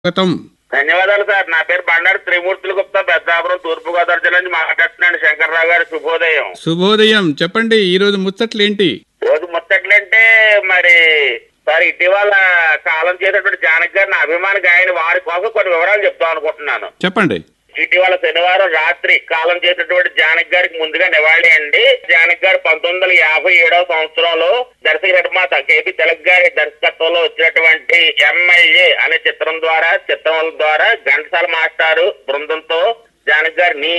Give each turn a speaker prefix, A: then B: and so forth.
A: స్వాగతం
B: ధన్యవాదాలు సార్ నా పేరు బండారు త్రిమూర్తులు గుప్తా పెద్దాపురం తూర్పు గోదావరి జిల్లా నుంచి మాట్లాడుతున్నాను శంకర్రావు గారు శుభోదయం
A: శుభోదయం చెప్పండి ఈ రోజు ముచ్చట్లేంటి
B: రోజు ముచ్చట్లంటే మరి సార్ ఇటీవల కాలం చేసినటువంటి జానక్ గారి నా అభిమాన గాయని వారి కోసం కొన్ని వివరాలు చెప్తాం అనుకుంటున్నాను
A: చెప్పండి
B: ఇటీవల శనివారం రాత్రి కాలం చేసినటువంటి జానక్ గారికి ముందుగా నివాళి అండి జానక్ గారు పంతొమ్మిది వందల యాభై ఏడవ సంవత్సరంలో దర్శక నిర్మాత కేపీ తిలక్ గారి దర్శకత్వంలో వచ్చినటువంటి ఎమ్మెల్యే అనే చిత్రం ద్వారా చిత్రం ద్వారా ఘంటసాల మాస్టారు బృందంతో జానక్ గారు నీ